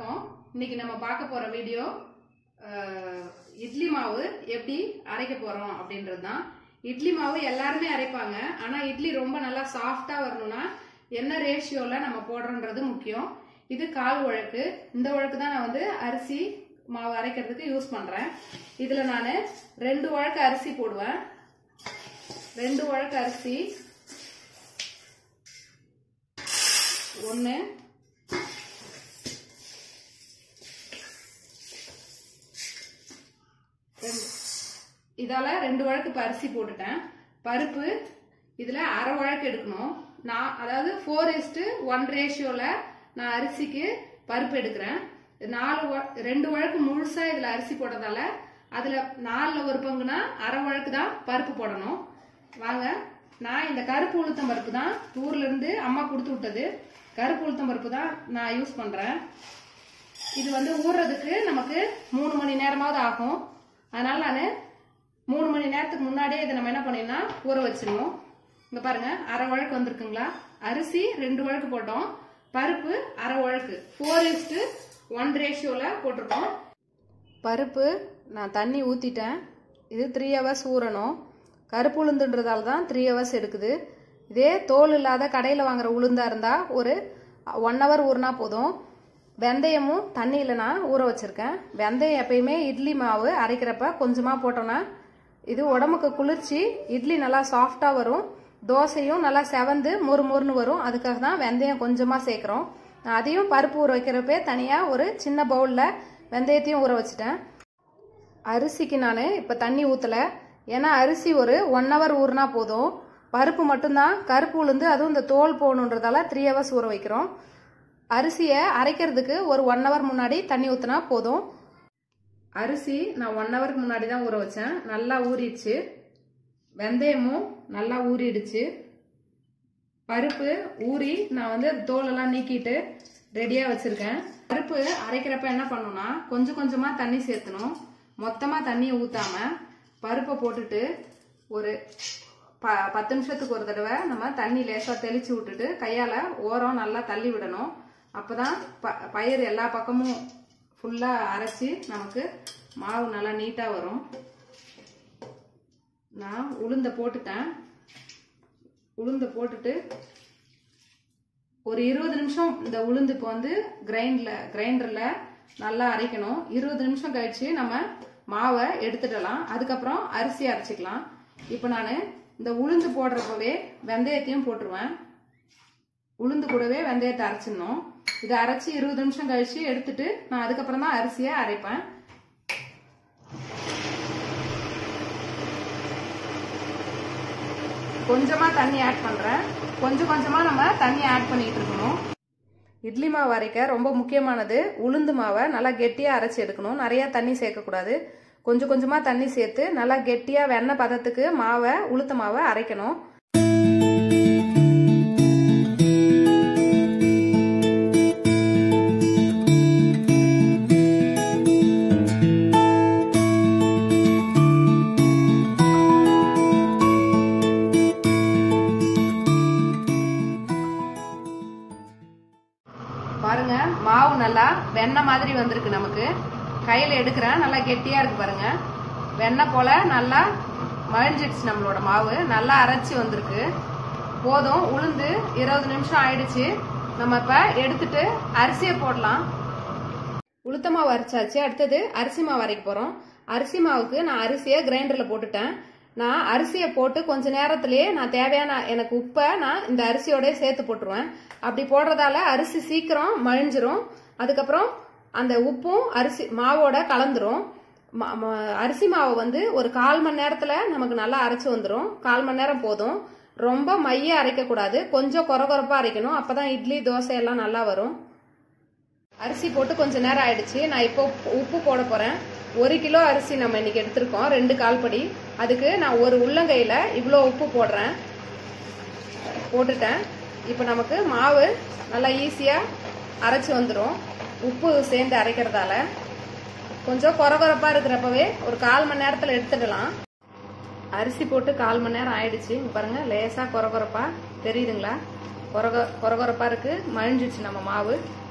வணக்கம் இன்னைக்கு நம்ம பார்க்க போற வீடியோ அஹ், இட்லி மாவு எப்படி அரைக்க போறோம் அப்படின்றது தான் இட்லி மாவு எல்லாருமே அரைப்பாங்க ஆனா இட்லி ரொம்ப நல்லா சாஃப்டா வரணும்னா என்ன ரேஷியோல நம்ம போடுறோன்றது முக்கியம் இது கால் உழக்கு இந்த உழக்கு தான் நான் வந்து அரிசி மாவு அரைக்கிறதுக்கு யூஸ் பண்றேன் இதுல நான் ரெண்டு உழக்கு அரிசி போடுவேன் ரெண்டு உழக்கு அரிசி ஒன்று ரெண்டு இதால ரெண்டு வழக்கு இப்போ அரிசி போட்டுட்டேன் பருப்பு இதுல அரை வழக்கு எடுக்கணும் நான் அதாவது ஃபோர் இஸ்டு ஒன் ரேஷியோல நான் அரிசிக்கு பருப்பு எடுக்கிறேன் நாலு வ- ரெண்டு வழக்கு முழுசா இதுல அரிசி போடுறதால அதுல நாலுல ஒரு பங்குனா அரை வழக்கு தான் பருப்பு போடணும் வாங்க நான் இந்த கருப்பு உளுத்தம் பருப்பு தான் ஊர்ல இருந்து அம்மா கொடுத்து விட்டது கருப்பு உளுத்தம் பருப்பு தான் நான் யூஸ் பண்றேன் இது வந்து ஊறுறதுக்கு நமக்கு மூணு மணி நேரமாவது ஆகும் அதனால நான் மூணு மணி நேரத்துக்கு முன்னாடியே இதை நம்ம என்ன பண்ணிடணும் ஊற வச்சிடணும் இங்க பாருங்க அரை வழக்கு வந்திருக்குங்களா அரிசி ரெண்டு வழக்கு போட்டோம் பருப்பு அரை வழக்கு ஃபோர் இஸ்டு ஒன் ரேஷியோல போட்டிருக்கோம் பருப்பு நான் தண்ணி ஊற்றிட்டேன் இது த்ரீ ஹவர்ஸ் ஊறணும் கருப்பு உளுந்துன்றதால தான் த்ரீ ஹவர்ஸ் எடுக்குது இதே தோல் இல்லாத கடையில் வாங்குற உளுந்தா இருந்தால் ஒரு ஒன் ஹவர் ஊறினா போதும் வெந்தயமும் தண்ணியில் நான் ஊற வச்சுருக்கேன் வெந்தயம் எப்பயுமே இட்லி மாவு அரைக்கிறப்ப கொஞ்சமாக போட்டோன்னா இது உடம்புக்கு குளிர்ச்சி இட்லி நல்லா சாஃப்டாக வரும் தோசையும் நல்லா செவந்து மொறு மொறுன்னு வரும் அதுக்காக தான் வெந்தயம் கொஞ்சமாக சேர்க்குறோம் நான் அதையும் பருப்பு ஊற வைக்கிறப்பே தனியாக ஒரு சின்ன பவுலில் வெந்தயத்தையும் ஊற வச்சுட்டேன் அரிசிக்கு நான் இப்போ தண்ணி ஊற்றலை ஏன்னா அரிசி ஒரு ஒன் ஹவர் ஊறினா போதும் பருப்பு மட்டும்தான் கருப்பு உளுந்து அதுவும் இந்த தோல் போகணுன்றதால த்ரீ ஹவர்ஸ் ஊற வைக்கிறோம் அரிசியை அரைக்கிறதுக்கு ஒரு ஒன் ஹவர் முன்னாடி தண்ணி ஊற்றினா போதும் அரிசி நான் ஒன் ஹவருக்கு முன்னாடி தான் ஊற வச்சேன் நல்லா ஊறிடுச்சு வெந்தயமும் நல்லா ஊறிடுச்சு பருப்பு ஊறி நான் வந்து அது தோலெல்லாம் நீக்கிட்டு ரெடியாக வச்சுருக்கேன் பருப்பு அரைக்கிறப்ப என்ன பண்ணணும்னா கொஞ்சம் கொஞ்சமாக தண்ணி சேர்த்தணும் மொத்தமாக தண்ணியை ஊற்றாம பருப்பை போட்டுட்டு ஒரு ப பத்து நிமிஷத்துக்கு ஒரு தடவை நம்ம தண்ணி லேசாக தெளிச்சு விட்டுட்டு கையால் ஓரம் நல்லா தள்ளி விடணும் அப்போ தான் ப பயிர் எல்லா பக்கமும் ஃபுல்லாக அரைச்சி நமக்கு மாவு நல்லா நீட்டாக வரும் நான் உளுந்த போட்டுட்டேன் உளுந்த போட்டுட்டு ஒரு இருபது நிமிஷம் இந்த உளுந்து இப்போ வந்து கிரைண்டில் கிரைண்டரில் நல்லா அரைக்கணும் இருபது நிமிஷம் கழிச்சு நம்ம மாவை எடுத்துடலாம் அதுக்கப்புறம் அரிசி அரைச்சிக்கலாம் இப்போ நான் இந்த உளுந்து போடுறப்பவே வெந்தயத்தையும் போட்டுருவேன் உளுந்து கூடவே வெந்தயத்தை அரைச்சிடணும் இதை அரைச்சி இருபது நிமிஷம் கழிச்சு எடுத்துட்டு நான் அதுக்கப்புறம் தான் அரிசியை அரைப்பேன் கொஞ்சமா தண்ணி ஆட் பண்றேன் கொஞ்சம் கொஞ்சமா நம்ம தண்ணி ஆட் பண்ணிட்டு இருக்கணும் இட்லி மாவு அரைக்க ரொம்ப முக்கியமானது உளுந்து மாவை நல்லா கெட்டியா அரைச்சி எடுக்கணும் நிறைய தண்ணி சேர்க்கக்கூடாது கொஞ்சம் கொஞ்சமா தண்ணி சேர்த்து நல்லா கெட்டியா வெண்ணெய் பதத்துக்கு மாவை உளுத்த மாவை அரைக்கணும் பாருங்க மாவு நல்லா வெண்ணெய் மாதிரி வந்திருக்கு நமக்கு கையில எடுக்கிறேன் நல்லா கெட்டியா இருக்கு பாருங்க வெண்ணெய் போல நல்லா மழிஞ்சிடுச்சு நம்மளோட மாவு நல்லா அரைச்சி வந்திருக்கு போதும் உளுந்து இருபது நிமிஷம் ஆயிடுச்சு நம்ம இப்ப எடுத்துட்டு அரிசியை போடலாம் உளுத்த மாவு அரைச்சாச்சு அடுத்தது அரிசி மாவு அரைக்க போறோம் அரிசி மாவுக்கு நான் அரிசியை கிரைண்டர்ல போட்டுட்டேன் நான் அரிசியை போட்டு கொஞ்ச நேரத்திலேயே நான் தேவையான எனக்கு உப்பை நான் இந்த அரிசியோட சேர்த்து போட்டுருவேன் அப்படி போடுறதால அரிசி சீக்கிரம் மழிஞ்சிரும் அதுக்கப்புறம் அந்த உப்பும் அரிசி மாவோட கலந்துரும் ம- ம- அரிசி மாவு வந்து ஒரு கால் மணி நேரத்துல நமக்கு நல்லா அரைச்சு வந்துடும் கால் மணி நேரம் போதும் ரொம்ப மைய அரைக்க கூடாது கொஞ்சம் கொரகொரப்பா அரைக்கணும் அப்பதான் இட்லி தோசை எல்லாம் நல்லா வரும் அரிசி போட்டு கொஞ்ச நேரம் ஆயிடுச்சு நான் இப்போ உப்பு- உப்பு போட போறேன் ஒரு கிலோ அரிசி நம்ம இன்னைக்கு எடுத்திருக்கோம் ரெண்டு கால்படி அதுக்கு நான் ஒரு உள்ளங்கையில இவ்வளோ உப்பு போடுறேன் போட்டுட்டேன் இப்போ நமக்கு மாவு நல்லா ஈஸியா அரைச்சு வந்துடும் உப்பு சேர்ந்து அரைக்கிறதால கொஞ்சம் கொரகொரப்பா இருக்கிறப்பவே ஒரு கால் மணி நேரத்துல எடுத்துடலாம் அரிசி போட்டு கால் மணி நேரம் ஆயிடுச்சு இங்க பாருங்க லேசா கொரகொரப்பா தெரியுதுங்களா கொரகொ கொரகொரப்பா இருக்கு மழிஞ்சிச்சு நம்ம மாவு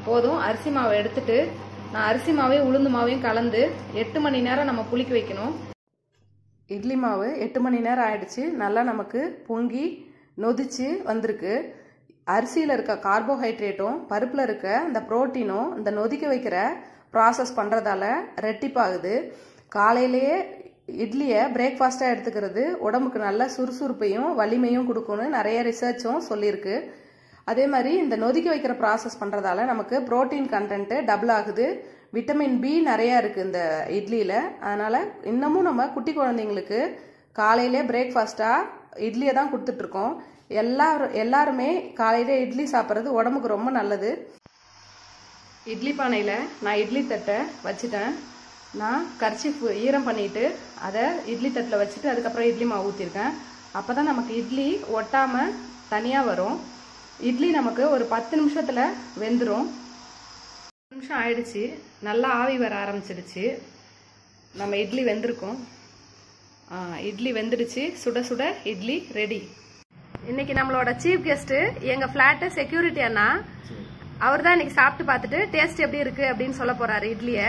போதும் அரிசி மாவை எடுத்துட்டு நான் அரிசி மாவையும் உளுந்து மாவையும் கலந்து எட்டு மணி நேரம் நம்ம புளிக்க வைக்கணும் இட்லி மாவு எட்டு மணி நேரம் ஆயிடுச்சு நல்லா நமக்கு பொங்கி நொதிச்சு வந்திருக்கு அரிசியில் இருக்க கார்போஹைட்ரேட்டும் பருப்பில் இருக்க இந்த புரோட்டீனும் இந்த நொதிக்க வைக்கிற ப்ராசஸ் பண்ணுறதால ரெட்டிப்பாகுது காலையிலேயே இட்லியை பிரேக்ஃபாஸ்ட்டாக எடுத்துக்கிறது உடம்புக்கு நல்ல சுறுசுறுப்பையும் வலிமையும் கொடுக்கும்னு நிறைய ரிசர்ச்சும் சொல்லியிருக்கு அதே மாதிரி இந்த நொதிக்க வைக்கிற ப்ராசஸ் பண்ணுறதால நமக்கு புரோட்டீன் கண்டென்ட்டு டபுள் ஆகுது விட்டமின் பி நிறையா இருக்குது இந்த இட்லியில் அதனால் இன்னமும் நம்ம குட்டி குழந்தைங்களுக்கு காலையிலே பிரேக்ஃபாஸ்ட்டாக இட்லியை தான் கொடுத்துட்ருக்கோம் எல்லாரும் எல்லாருமே காலையிலே இட்லி சாப்பிட்றது உடம்புக்கு ரொம்ப நல்லது இட்லி பானையில் நான் இட்லி தட்டை வச்சுட்டேன் நான் கர்ச்சிஃப் ஈரம் பண்ணிட்டு அதை இட்லி தட்டில் வச்சுட்டு அதுக்கப்புறம் இட்லி மாவு ஊற்றிருக்கேன் அப்போ தான் நமக்கு இட்லி ஒட்டாமல் தனியாக வரும் இட்லி நமக்கு ஒரு பத்து நிமிஷத்தில் வெந்துடும் நிமிஷம் ஆயிடுச்சு நல்லா ஆவி வர ஆரம்பிச்சிடுச்சு நம்ம இட்லி வெந்திருக்கோம் ஆ, இட்லி வெந்துடுச்சு சுட சுட இட்லி ரெடி இன்னைக்கு நம்மளோட சீஃப் கெஸ்ட் எங்க ஃபிளாட் செக்யூரிட்டி அண்ணா அவர் தான் இன்னைக்கு சாப்பிட்டு பார்த்துட்டு டேஸ்ட் எப்படி இருக்கு அப்படின்னு சொல்ல போறாரு இட்லிய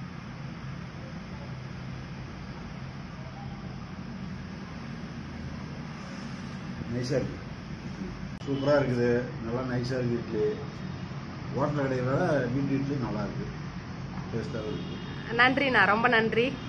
நைஸாக இருக்குது சூப்பராக இருக்குது நல்லா நைஸாக இருக்குது இட்லி ஹோட்டல் கடையில் வீட்டு இட்லி நல்லா இருக்குது டேஸ்ட்டாக இருக்குது நன்றிண்ணா ரொம்ப நன்றி